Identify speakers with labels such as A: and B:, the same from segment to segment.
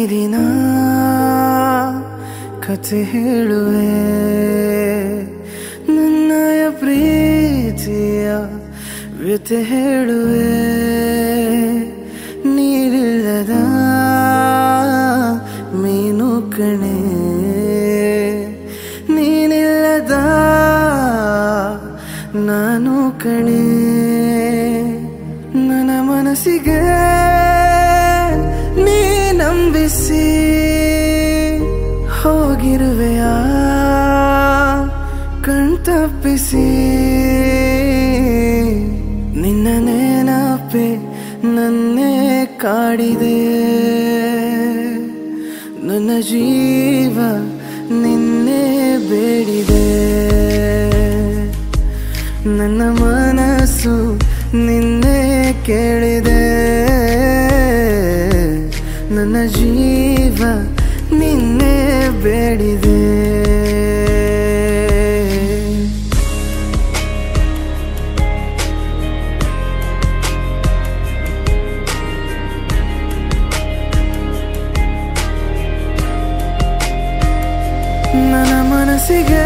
A: ದಿನ ಕಥೆ ಹೇಳುವೆ ನನ್ನಯ ಪ್ರೀತಿಯ ವ್ಯತೆ ಹೇಳುವೆ ನೀರಿಲ್ಲದ ಮೀನು ಕಣೆ ನೀನಿಲ್ಲದ ನಾನು ಕಣೆ ನನ್ನ ಮನಸ್ಸಿಗೆ ನೀ ನಂಬಿಸಿ ಹೋಗಿರುವೆಯ ಕಣ್ತಪ್ಪಿಸಿ ನಿನ್ನ ನೆನಪೆ ನನ್ನೇ ಕಾಡಿದೆ ನನ್ನ ಜೀವ ನಿನ್ನೆ ಬೇಡಿದೆ ನನ್ನ ಮನಸ್ಸು ನಿನ್ನೆ ಕೇಳಿದೆ ನನ್ನ ಜೀವ ನಿನ್ನೆ ಬೇಡಿದೆ ನನ್ನ ಮನಸ್ಸಿಗೆ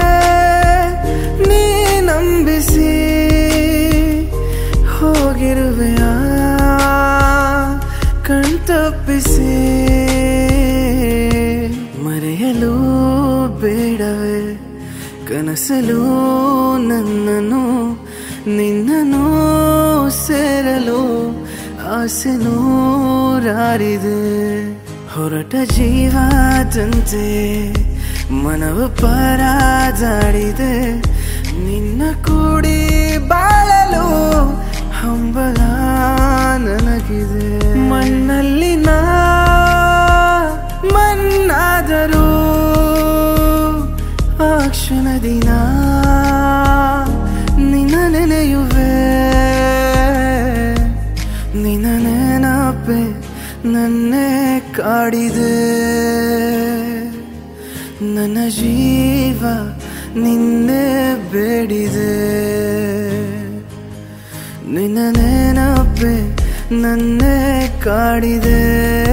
A: ನೀ ನಂಬಿಸಿ ಹೋಗಿರುವೆಯ ಕಣ್ತಪ್ಪಿಸಿ ಮರೆಯಲು ಬೇಡವೇ ಕನಸಲು ನನ್ನನ್ನು ನಿನ್ನನ್ನು ಸೇರಲು ಆಸೆ ನೂರಾರಿದೆ ಹೊರಟ ಜೀವಾದಂತೆ ಮನವ ಪರಾದಾಡಿದೆ ನಿನ್ನ ಕೂಡಿ ಬಾಳಲು ಹಂಬಲ ನನಗಿದೆ ಮಣ್ಣಲ್ಲಿ ನಾ ಮಣ್ಣಾದರೂ ಆ ಕ್ಷಣ ದಿನ ನಿನ್ನ ನೆನೆಯುವೆ ನಿನ್ನ ನೆನಪೆ ನನ್ನೇ ಕಾಡಿದೆ ನನ್ನ ಜೀವ ನಿನ್ನೆ ಬೇಡಿದೆ ನಿನ್ನ ನೆನಪೆ ನನ್ನೇ ಕಾಡಿದೆ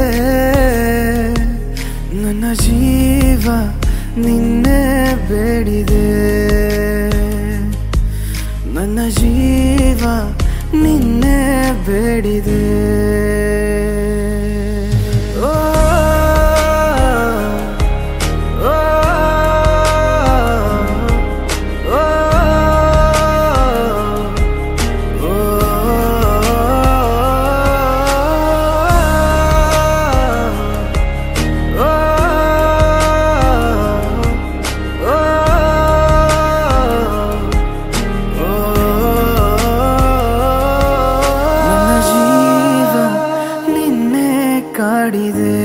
A: ನನ್ನ ಜೀವ ನಿನ್ನೆ ಬೇಡಿದೆ ನನ್ನ ಜೀವ ನಿನ್ನೆ ಬೇಡಿದೆ ಓ, ಓ, ಓ, ನನ್ನ ಜೀವ ನಿನ್ನೆ ಕಾಡಿದೆ